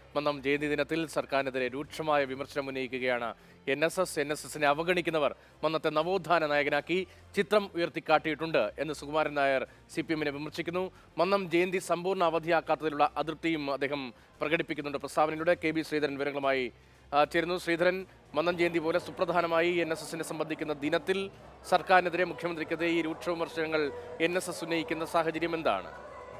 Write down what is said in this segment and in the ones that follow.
മന്നം ജയന്തി ദിനത്തിൽ സർക്കാരിനെതിരെ രൂക്ഷമായ വിമർശനം ഉന്നയിക്കുകയാണ് N S S N S എസിനെ അവഗണിക്കുന്നവർ മന്നത്തെ നവോത്ഥാന നായകനാക്കി ചിത്രം ഉയർത്തിക്കാട്ടിയിട്ടുണ്ട് എന്ന് സുകുമാരൻ നായർ സി പി എമ്മിനെ വിമർശിക്കുന്നു മന്നം ജയന്തി സമ്പൂർണ്ണ അവധിയാക്കാത്തതിലുള്ള അതൃപ്തിയും അദ്ദേഹം പ്രകടിപ്പിക്കുന്നുണ്ട് പ്രസ്താവനയിലൂടെ കെ ബി ശ്രീധരൻ വിവരങ്ങളുമായി ആ, ചേരുന്നു ശ്രീധരൻ മന്നം ജയന്തി പോലെ സുപ്രധാനമായി എൻ എസ് എസിനെ സംബന്ധിക്കുന്ന ദിനത്തിൽ സർക്കാരിനെതിരെ മുഖ്യമന്ത്രിക്കെതിരെ ഈ രൂക്ഷ വിമർശനങ്ങൾ എൻ എസ് എസ് ഉന്നയിക്കുന്ന സാഹചര്യം എന്താണ്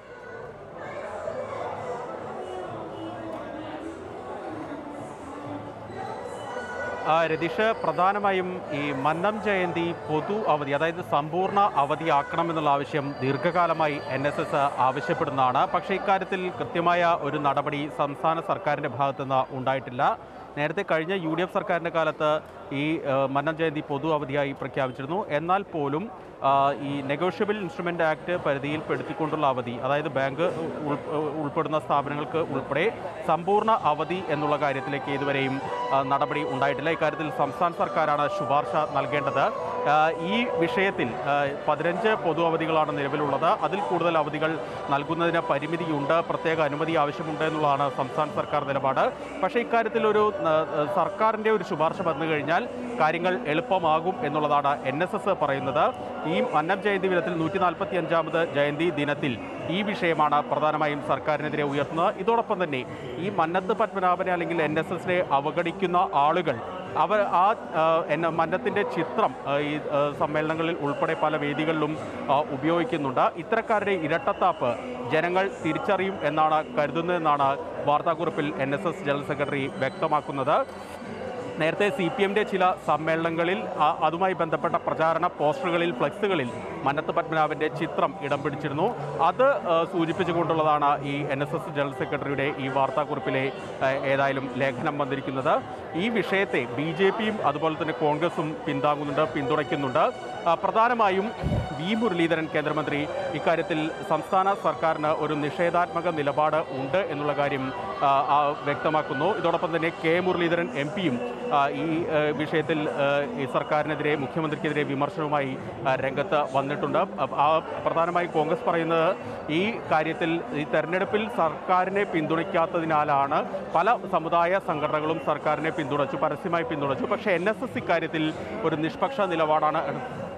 ആ, രതീഷ് പ്രധാനമായും ഈ മന്നം ജയന്തി പൊതു അവധി അതായത് സമ്പൂർണ്ണ അവധിയാക്കണമെന്നുള്ള ആവശ്യം ദീർഘകാലമായി എൻ എസ് എസ് ആവശ്യപ്പെടുന്നതാണ് പക്ഷേ ഇക്കാര്യത്തിൽ കൃത്യമായ ഒരു നടപടി സംസ്ഥാന സർക്കാരിൻ്റെ ഭാഗത്തുനിന്ന് ഉണ്ടായിട്ടില്ല നേരത്തെ കഴിഞ്ഞ യു ഡി എഫ് സർക്കാരിൻ്റെ കാലത്ത് ഈ ആ, മന്നം ജയന്തി പൊതു അവധിയായി പ്രഖ്യാപിച്ചിരുന്നു എന്നാൽ പോലും ആ, ഈ നെഗോഷ്യബിൾ ഇൻസ്ട്രുമെൻ്റ് ആക്ട് പരിധിയിൽപ്പെടുത്തിക്കൊണ്ടുള്ള അവധി അതായത് ബാങ്ക് ഉൾ- ഉൾപ്പെടുന്ന സ്ഥാപനങ്ങൾക്ക് ഉൾപ്പെടെ സമ്പൂർണ്ണ അവധി എന്നുള്ള കാര്യത്തിലേക്ക് ഇതുവരെയും ആ, നടപടി ഉണ്ടായിട്ടില്ല ഇക്കാര്യത്തിൽ സംസ്ഥാന സർക്കാരാണ് ശുപാർശ നൽകേണ്ടത് ആ, ഈ വിഷയത്തിൽ ആ, പതിനഞ്ച് പൊതു അവധികളാണ് നിലവിലുള്ളത് അതിൽ കൂടുതൽ അവധികൾ നൽകുന്നതിന് പരിമിതിയുണ്ട് പ്രത്യേക അനുമതി ആവശ്യമുണ്ട് എന്നുള്ളതാണ് സംസ്ഥാന സർക്കാർ നിലപാട് പക്ഷേ ഇക്കാര്യത്തിൽ ഒരു ആ, സർക്കാരിൻ്റെ ഒരു ശുപാർശ വന്നു കഴിഞ്ഞാൽ കാര്യങ്ങൾ എളുപ്പമാകും എന്നുള്ളതാണ് എൻ എസ് എസ് പറയുന്നത് ഈ മന്നം ജയന്തി ദിനത്തിൽ നൂറ്റി നാൽപ്പത്തി അഞ്ചാമത് ജയന്തി ദിനത്തിൽ ഈ വിഷയമാണ് പ്രധാനമായും സർക്കാരിനെതിരെ ഉയർത്തുന്നത് ഇതോടൊപ്പം തന്നെ ഈ മന്നത്ത് പത്മനാഭനെ അല്ലെങ്കിൽ എൻ എസ് എസിനെ അവഗണിക്കുന്ന ആളുകൾ അവർ ആ ആ, എന്ന മന്നത്തിൻ്റെ ചിത്രം ആ, ഈ ആ, സമ്മേളനങ്ങളിൽ ഉൾപ്പെടെ പല വേദികളിലും ആ, ഉപയോഗിക്കുന്നുണ്ട് ഇത്തരക്കാരുടെ ഇരട്ടത്താപ്പ് ജനങ്ങൾ തിരിച്ചറിയും എന്നാണ് കരുതുന്നതെന്നാണ് വാർത്താക്കുറിപ്പിൽ N S S general secretary വ്യക്തമാക്കുന്നത് നേരത്തെ സി പി എമ്മിൻ്റെ ചില സമ്മേളനങ്ങളിൽ ആ- അതുമായി ബന്ധപ്പെട്ട പ്രചാരണ പോസ്റ്ററുകളിൽ ഫ്ലെക്സുകളിൽ മന്നത്ത് പത്മനാഭൻ്റെ ചിത്രം ഇടം പിടിച്ചിരുന്നു അത് ആ, സൂചിപ്പിച്ചുകൊണ്ടുള്ളതാണ് ഈ എൻ എസ് എസ് ജനറൽ സെക്രട്ടറിയുടെ ഈ വാർത്താക്കുറിപ്പിലെ ആ, ഏതായാലും ലേഖനം വന്നിരിക്കുന്നത് ഈ വിഷയത്തെ ബി ജെ പിയും അതുപോലെ തന്നെ കോൺഗ്രസും പിന്താങ്ങുന്നുണ്ട് പിന്തുണയ്ക്കുന്നുണ്ട് ആ, പ്രധാനമായും വി മുരളീധരൻ കേന്ദ്രമന്ത്രി ഇക്കാര്യത്തിൽ സംസ്ഥാന സർക്കാരിന് ഒരു നിഷേധാത്മക നിലപാട് ഉണ്ട് എന്നുള്ള കാര്യം ആ, ആ, വ്യക്തമാക്കുന്നു ഇതോടൊപ്പം തന്നെ കെ മുരളീധരൻ എം പിയും ഈ ആ, വിഷയത്തിൽ ആ, ഈ സർക്കാരിനെതിരെ മുഖ്യമന്ത്രിക്കെതിരെ വിമർശനവുമായി ആ, രംഗത്ത് വന്നിട്ടുണ്ട് അ- ആ പ്രധാനമായും കോൺഗ്രസ് പറയുന്നത് ഈ കാര്യത്തിൽ ഈ തെരഞ്ഞെടുപ്പിൽ സർക്കാരിനെ പിന്തുണയ്ക്കാത്തതിനാലാണ് പല സമുദായ സംഘടനകളും സർക്കാരിനെ പിന്തുണച്ചു പരസ്യമായി പിന്തുണച്ചു പക്ഷേ എൻ എസ് എസ് ഇക്കാര്യത്തിൽ ഒരു നിഷ്പക്ഷ നിലപാടാണ് എടുത്തത്